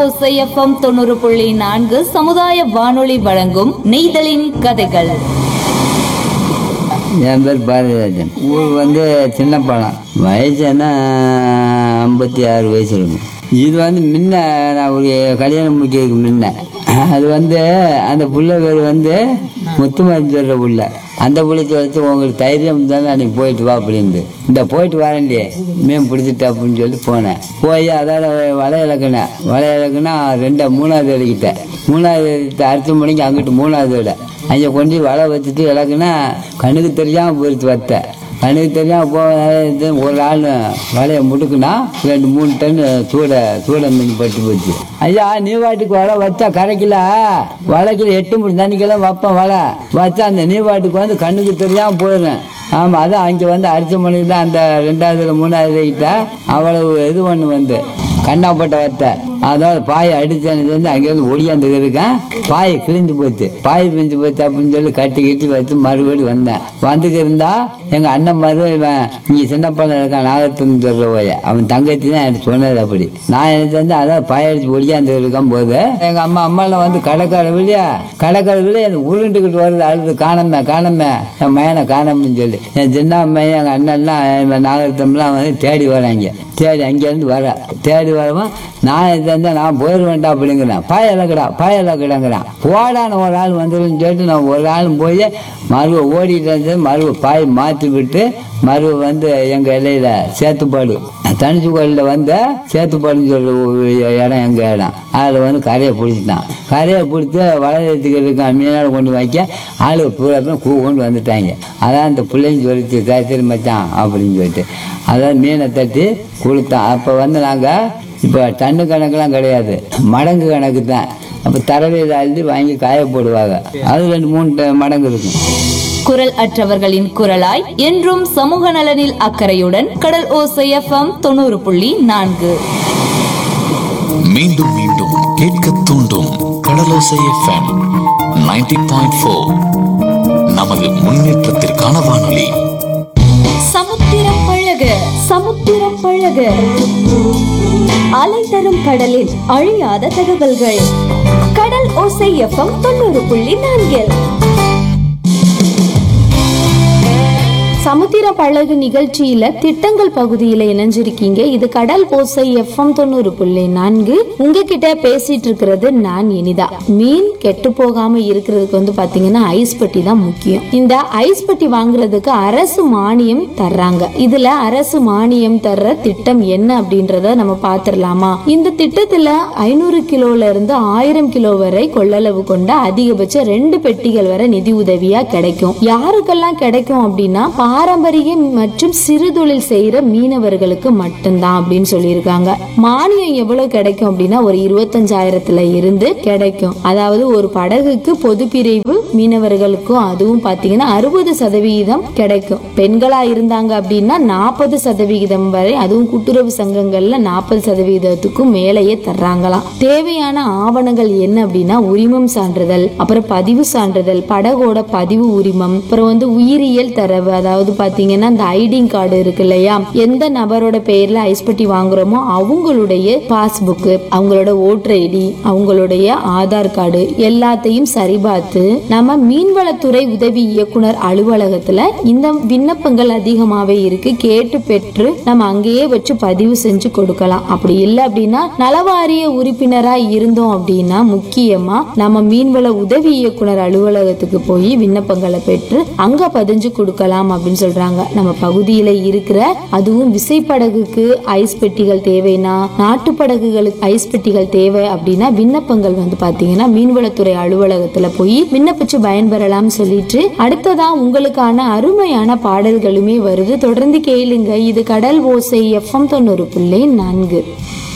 ஓசை எஃப்எம் தொண்ணூறு புள்ளி நான்கு சமுதாய வானொலி வழங்கும் நெய்தலின் கதைகள் என் பேர் பாரதிராஜன் ஊர் வந்து சின்னப்பாளையம் வயசு என்ன ஐம்பத்தி ஆறு வயசு இருக்கும் இது வந்து முன்ன நான் ஒரு கல்யாணம் முடிக்கிறதுக்கு முன்ன அது வந்து அந்த புள்ள பேர் வந்து முத்துமாரி சொல்கிற புள்ள அந்த புள்ளைக்கு வச்சு உங்களுக்கு தைரியம் தானே அன்னைக்கு போயிட்டு வா அப்படின்ட்டு இந்த போயிட்டு வரேன்டியே மீன் பிடிச்சிட்டு அப்படின்னு சொல்லி போனேன் போய் அதோட வலை இலக்குனேன் வலை இலக்குனா ரெண்டா மூணாவது இலக்கிட்டேன் மூணாவது இலக்கிட்ட அரைச்சி மணிக்கு அங்கிட்டு மூணாவது விட அங்கே கொண்டு போய் வலை வச்சுட்டு இலக்குனா கண்ணுக்கு தெரியாமல் போயிடுச்சு வத்தேன் கண்ணுக்கு தெரியாமல் போக ஒரு ஆள் வலையை முடுக்குனா ரெண்டு மூணு டன் சூட சூட மீன் பட்டு போச்சு ஐயா நீ வாட்டுக்கு வலை வச்சா கரைக்கல வலைக்குள்ள எட்டு மணி தண்ணிக்கெல்லாம் வைப்பேன் வலை வச்சா அந்த நீ வாட்டுக்கு வந்து கண்ணுக்கு தெரியாமல் போயிடுறேன் ஆமாம் அதான் அங்கே வந்து அரிசி மணிக்கு தான் அந்த ரெண்டாவது மூணாவது கிட்ட அவ்வளவு இது ஒன்று வந்து கண்ணாப்பட்ட வத்தை அதாவது பாயை அடிச்சது வந்து அங்கேருந்து ஒடியாந்து இருக்கேன் பாயை கிழிஞ்சு போச்சு பாய் பிரிஞ்சு போச்சு அப்படின்னு சொல்லி கட்டி கட்டி வச்சு மறுபடியும் வந்தேன் வந்துக்கு இருந்தா எங்க அண்ணன் மறு இவன் இங்க சின்ன பையன் இருக்கான் நாகத்துன்னு சொல்ற போய அவன் தங்கச்சி தான் எனக்கு சொன்னது அப்படி நான் எனக்கு வந்து அதான் பாய் அடிச்சு ஒடியாந்து இருக்கும் போது எங்க அம்மா அம்மாலாம் வந்து கடைக்கார விழியா கடைக்கார விழியா எனக்கு உருண்டுக்கிட்டு வருது அழுது காணமே காணமே என் மயனை காணோம்னு சொல்லி என் சின்ன அம்மையும் எங்க அண்ணன்லாம் என் நாகத்தம்லாம் வந்து தேடி வராங்க தேடி அங்கேருந்து வர தேடி வரவும் நான் இது வந்து நான் போயிடுவேன்டா அப்படிங்கிறேன் பாயலக்கடா பாயலக்கடாங்கிறான் போடான்னு ஒரு ஆள் வந்துடும் சொல்லிட்டு நான் ஒரு ஆள் போய் மறுவ ஓடிட்டு வந்து மறுவ பாய் மாற்றி விட்டு மறுவ வந்து எங்கள் இலையில சேத்துப்பாடு தனிச்சு கோயிலில் வந்து சேத்துப்பாடுன்னு சொல்ற ஒரு இடம் எங்கள் இடம் அதில் வந்து கரையை பிடிச்சிட்டான் கரையை பிடிச்சி வளர்த்துக்கு இருக்க மீனால் கொண்டு வைக்க ஆளு பூரா பேரும் கூ கொண்டு வந்துட்டாங்க அதான் அந்த பிள்ளைங்க சொல்லிச்சு சரி மச்சான் அப்படின்னு சொல்லிட்டு அதான் மீனை தட்டி கொடுத்தான் அப்போ வந்து நாங்கள் இப்போ டன்னு கணக்கெல்லாம் கிடையாது மடங்கு கணக்கு தான் அப்போ தரவையில் அள்ளி வாங்கி காய போடுவாங்க அது ரெண்டு மூணு ட- மடங்கு இருக்கும் குரல் அற்றவர்களின் குரலாய் என்றும் சமூக நலனில் அக்கறையுடன் கடல் ஓசை எஃப்எம் தொண்ணூறு புள்ளி நான்கு மீண்டும் மீண்டும் கேட்க தூண்டும் கடலோசை எஃப்எம் 90.4 பாயிண்ட் ஃபோர் நமது முன்னேற்றத்திற்கான வானொலி சமுத்திரம் பழக சமுத்திரம் பழக அலை தரும் கடலில் அழியாத தகவல்கள் கடல் ஓசை எஃப்எம் தொண்ணூறு புள்ளி நான்கில் சமுத்திர பழகு நிகழ்ச்சியில திட்டங்கள் பகுதியில இணைஞ்சிருக்கீங்க இது கடல் ஓசை எஃப்எம் தொண்ணூறு புள்ளி நான்கு உங்ககிட்ட பேசிட்டு இருக்கிறது நான் இனிதா மீன் கெட்டு போகாம இருக்கிறதுக்கு வந்து பாத்தீங்கன்னா ஐஸ் பெட்டி தான் முக்கியம் இந்த ஐஸ் பெட்டி வாங்குறதுக்கு அரசு மானியம் தர்றாங்க இதுல அரசு மானியம் தர்ற திட்டம் என்ன அப்படின்றத நம்ம பாத்திரலாமா இந்த திட்டத்துல ஐநூறு கிலோல இருந்து ஆயிரம் கிலோ வரை கொள்ளளவு கொண்ட அதிகபட்ச ரெண்டு பெட்டிகள் வரை நிதி உதவியா கிடைக்கும் யாருக்கெல்லாம் கிடைக்கும் அப்படின்னா பாரம்பரிய மற்றும் சிறுதொழில் செய்யற மீனவர்களுக்கு மட்டும்தான் அப்படின்னு சொல்லியிருக்காங்க மானியம் எவ்வளவு கிடைக்கும் அப்படின்னா ஒரு இருபத்தஞ்சாயிரத்துல இருந்து கிடைக்கும் அதாவது ஒரு படகுக்கு பொது பிரிவு மீனவர்களுக்கும் அதுவும் பாத்தீங்கன்னா அறுபது சதவிகிதம் கிடைக்கும் பெண்களா இருந்தாங்க அப்படின்னா நாற்பது சதவிகிதம் வரை அதுவும் கூட்டுறவு சங்கங்கள்ல நாற்பது சதவீதத்துக்கும் மேலேயே தர்றாங்களாம் தேவையான ஆவணங்கள் என்ன அப்படின்னா உரிமம் சான்றிதழ் அப்புறம் பதிவு சான்றிதழ் படகோட பதிவு உரிமம் அப்புறம் வந்து உயிரியல் தரவு அதாவது பாத்தீங்கன்னா இந்த ஐடிங் கார்டு இருக்கு இல்லையா எந்த நபரோட பெயர்ல ஐஸ்பட்டி வாங்குறோமோ அவங்களுடைய பாஸ்புக் அவங்களோட ஓட்டர் ஐடி அவங்களுடைய ஆதார் கார்டு எல்லாத்தையும் சரிபார்த்து நம்ம மீன்வளத்துறை உதவி இயக்குனர் அலுவலகத்துல இந்த விண்ணப்பங்கள் அதிகமாவே இருக்கு கேட்டு பெற்று நம்ம அங்கேயே வச்சு பதிவு செஞ்சு கொடுக்கலாம் அப்படி இல்லை அப்படின்னா நலவாரிய உறுப்பினரா இருந்தோம் அப்படின்னா முக்கியமா நம்ம மீன்வள உதவி இயக்குனர் அலுவலகத்துக்கு போய் விண்ணப்பங்களை பெற்று அங்க பதிஞ்சு கொடுக்கலாம் அப்படின்னு சொல்றாங்க நம்ம பகுதியில இருக்கிற அதுவும் விசைப்படகுக்கு ஐஸ் பெட்டிகள் தேவைன்னா நாட்டு படகுகளுக்கு ஐஸ் பெட்டிகள் தேவை அப்படின்னா விண்ணப்பங்கள் வந்து பாத்தீங்கன்னா மீன்வளத்துறை அலுவலகத்துல போய் விண்ணப்பிச்சு பயன்பெறலாம் சொல்லிட்டு அடுத்ததா உங்களுக்கான அருமையான பாடல்களுமே வருது தொடர்ந்து கேளுங்க இது கடல் ஓசை எஃப்எம் தொண்ணூறு புள்ளி நான்கு